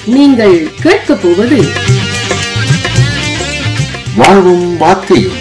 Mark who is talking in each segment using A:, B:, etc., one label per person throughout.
A: நீங்கள் கேட்கப் போவது
B: வாழ்வும் வார்த்தையும்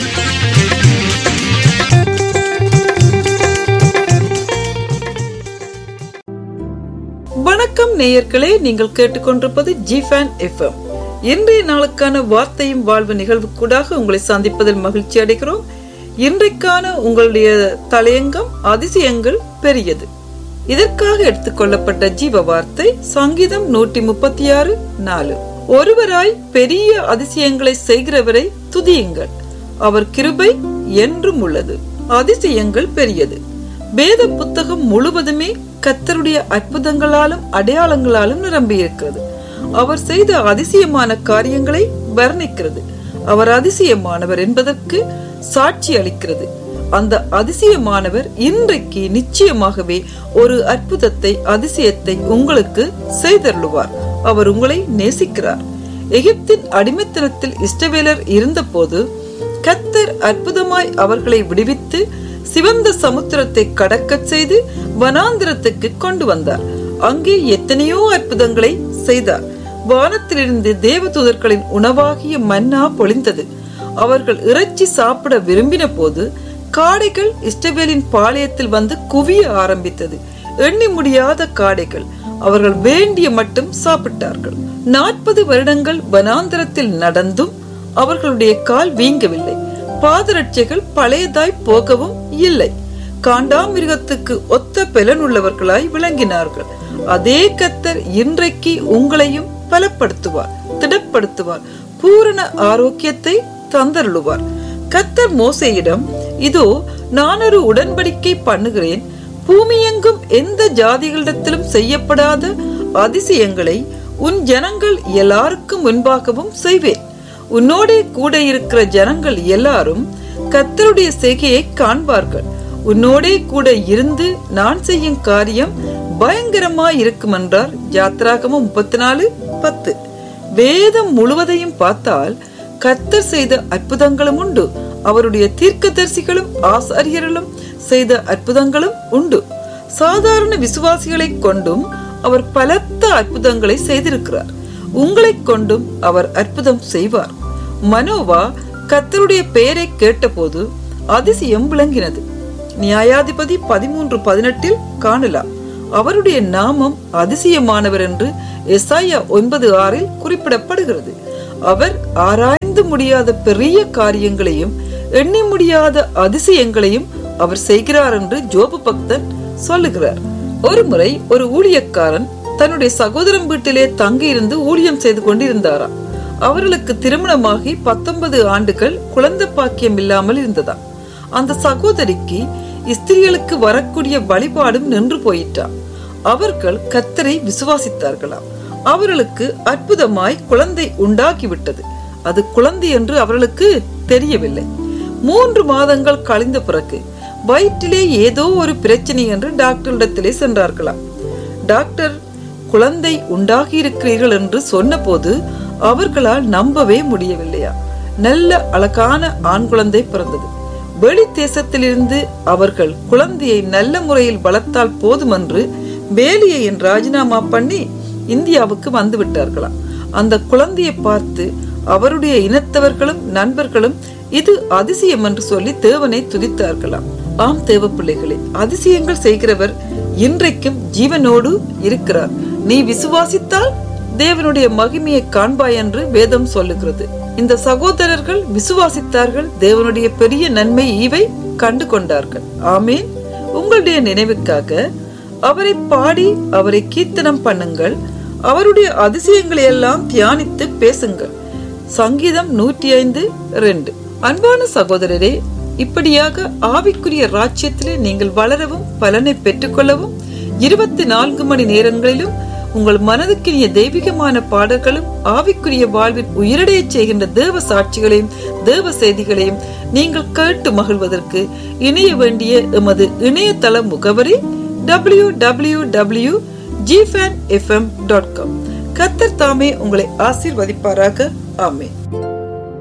C: வணக்கம் நேயர்களே நீங்கள் கேட்டுக்கொண்டிருப்பது ஜிஃபேன் எஃப்எம் இன்றைய நாளுக்கான வார்த்தையும் வாழ்வு நிகழ்வுக்கூடாக உங்களை சந்திப்பதில் மகிழ்ச்சி அடைகிறோம் இன்றைக்கான உங்களுடைய தலையங்கம் அதிசயங்கள் பெரியது இதற்காக எடுத்துக்கொள்ளப்பட்ட ஜீவ வார்த்தை சங்கீதம் நூற்றி முப்பத்தி ஆறு நாலு ஒருவராய் பெரிய அதிசயங்களை செய்கிறவரை துதியுங்கள் அவர் கிருபை என்றும் உள்ளது அதிசயங்கள் பெரியது வேத புத்தகம் முழுவதுமே கத்தருடைய அற்புதங்களாலும் அடையாளங்களாலும் நிரம்பியிருக்கிறது அவர் செய்த அதிசயமான காரியங்களை வர்ணிக்கிறது அவர் அதிசயமானவர் என்பதற்கு சாட்சி அளிக்கிறது அந்த அதிசயமானவர் இன்றைக்கு நிச்சயமாகவே ஒரு அற்புதத்தை அதிசயத்தை உங்களுக்கு செய்தருளுவார் அவர் உங்களை நேசிக்கிறார் எகிப்தின் அடிமைத்தனத்தில் இஷ்டவேலர் இருந்தபோது கத்தர் அற்புதமாய் அவர்களை விடுவித்து சிவந்த சமுத்திரத்தை கடக்கச் செய்து வனாந்திரத்துக்கு கொண்டு வந்தார் அங்கே எத்தனையோ அற்புதங்களை செய்தார் வானத்திலிருந்து தேவதூதர்களின் உணவாகிய மன்னா பொழிந்தது அவர்கள் இறைச்சி சாப்பிட விரும்பின போது காடைகள் இஸ்டவேலின் பாளையத்தில் வந்து குவிய ஆரம்பித்தது எண்ணி முடியாத காடைகள் அவர்கள் வேண்டிய மட்டும் சாப்பிட்டார்கள் நாற்பது வருடங்கள் வனாந்தரத்தில் நடந்தும் அவர்களுடைய கால் வீங்கவில்லை பாதரட்சைகள் பழையதாய் போகவும் இல்லை காண்டாமிருகத்துக்கு ஒத்த பலனுள்ளவர்களாய் விளங்கினார்கள் அதே கத்தர் இன்றைக்கு உங்களையும் பலப்படுத்துவார் திடப்படுத்துவார் பூரண ஆரோக்கியத்தை தந்தருளுவார் கத்தர் மோசையிடம் இதோ நான் ஒரு உடன்படிக்கை பண்ணுகிறேன் பூமியெங்கும் எந்த ஜாதிகளிடத்திலும் செய்யப்படாத அதிசயங்களை உன் ஜனங்கள் எல்லாருக்கும் முன்பாகவும் செய்வேன் உன்னோடே கூட இருக்கிற ஜனங்கள் எல்லாரும் கத்தருடைய செய்கையை காண்பார்கள் உன்னோடே கூட இருந்து நான் செய்யும் காரியம் பயங்கரமாய் இருக்கும் என்றார் ஜாத்ராகமம் முப்பத்தி நாலு பத்து வேதம் முழுவதையும் பார்த்தால் கத்தர் செய்த அற்புதங்களும் உண்டு அவருடைய தீர்க்கதரிசிகளும் ஆசாரியர்களும் செய்த அற்புதங்களும் உண்டு சாதாரண விசுவாசிகளை கொண்டும் அவர் பலத்த அற்புதங்களை செய்திருக்கிறார் உங்களை கொண்டும் அவர் அற்புதம் செய்வார் மனோவா கத்தருடைய பெயரை கேட்டபோது அதிசயம் விளங்கினது நியாயாதிபதி பதிமூன்று பதினெட்டில் காணலாம் அவருடைய நாமம் அதிசயமானவர் என்று எஸ்ஐயா ஒன்பது ஆறில் குறிப்பிடப்படுகிறது அவர் ஆராய்ந்து முடியாத பெரிய காரியங்களையும் எண்ணி முடியாத அதிசயங்களையும் அவர் செய்கிறார் என்று ஜோபு பக்தன் சொல்லுகிறார் ஒரு முறை ஒரு ஊழியக்காரன் தன்னுடைய சகோதரன் வீட்டிலே தங்கியிருந்து ஊழியம் செய்து கொண்டிருந்தாராம் அவர்களுக்கு திருமணமாகி பத்தொன்பது ஆண்டுகள் குழந்தை பாக்கியம் இல்லாமல் இருந்ததா அந்த சகோதரிக்கு ஸ்திரீகளுக்கு வரக்கூடிய வழிபாடும் நின்று போயிட்டா அவர்கள் கத்தரை விசுவாசித்தார்களாம் அவர்களுக்கு அற்புதமாய் குழந்தை உண்டாகிவிட்டது அது குழந்தை என்று அவர்களுக்கு தெரியவில்லை மூன்று மாதங்கள் கழிந்த பிறகு வயிற்றிலே ஏதோ ஒரு பிரச்சனை என்று டாக்டரிடத்திலே சென்றார்களாம் டாக்டர் குழந்தை உண்டாகி இருக்கிறீர்கள் என்று சொன்னபோது அவர்களால் நம்பவே முடியவில்லையா நல்ல அழகான ஆண் குழந்தை பிறந்தது வெளி தேசத்திலிருந்து அவர்கள் குழந்தையை நல்ல முறையில் வளர்த்தால் போதும் என்று வேலியை ராஜினாமா பண்ணி இந்தியாவுக்கு வந்து விட்டார்களாம் அந்த குழந்தையை பார்த்து அவருடைய இனத்தவர்களும் நண்பர்களும் இது அதிசயம் என்று சொல்லி தேவனை துதித்தார்களாம் ஆம் தேவ பிள்ளைகளே அதிசயங்கள் செய்கிறவர் இன்றைக்கும் ஜீவனோடு இருக்கிறார் நீ விசுவாசித்தால் தேவனுடைய மகிமையை காண்பாய் என்று வேதம் சொல்லுகிறது இந்த சகோதரர்கள் விசுவாசித்தார்கள் தேவனுடைய பெரிய நன்மை இவை கண்டு கொண்டார்கள் ஆமேன் உங்களுடைய நினைவுக்காக அவரை பாடி அவரை கீர்த்தனம் பண்ணுங்கள் அவருடைய அதிசயங்களை எல்லாம் தியானித்து பேசுங்கள் சங்கீதம் நூற்றி ஐந்து ரெண்டு அன்பான சகோதரரே இப்படியாக ஆவிக்குரிய ராஜ்யத்திலே நீங்கள் வளரவும் பலனை பெற்றுக்கொள்ளவும் இருபத்தி நான்கு மணி நேரங்களிலும் உங்கள் மனதுக்கினிய தெய்வீகமான பாடல்களும் ஆவிக்குரிய வாழ்வில் உயிரடைய செய்கின்ற தேவ சாட்சிகளையும் தேவ செய்திகளையும் நீங்கள் கேட்டு மகிழ்வதற்கு இணைய வேண்டிய எமது இணையதள முகவரி W W W Gifan FM dot com Qatar தாமே உங்களை ஆசீர்வதிப்பாராக ஆமே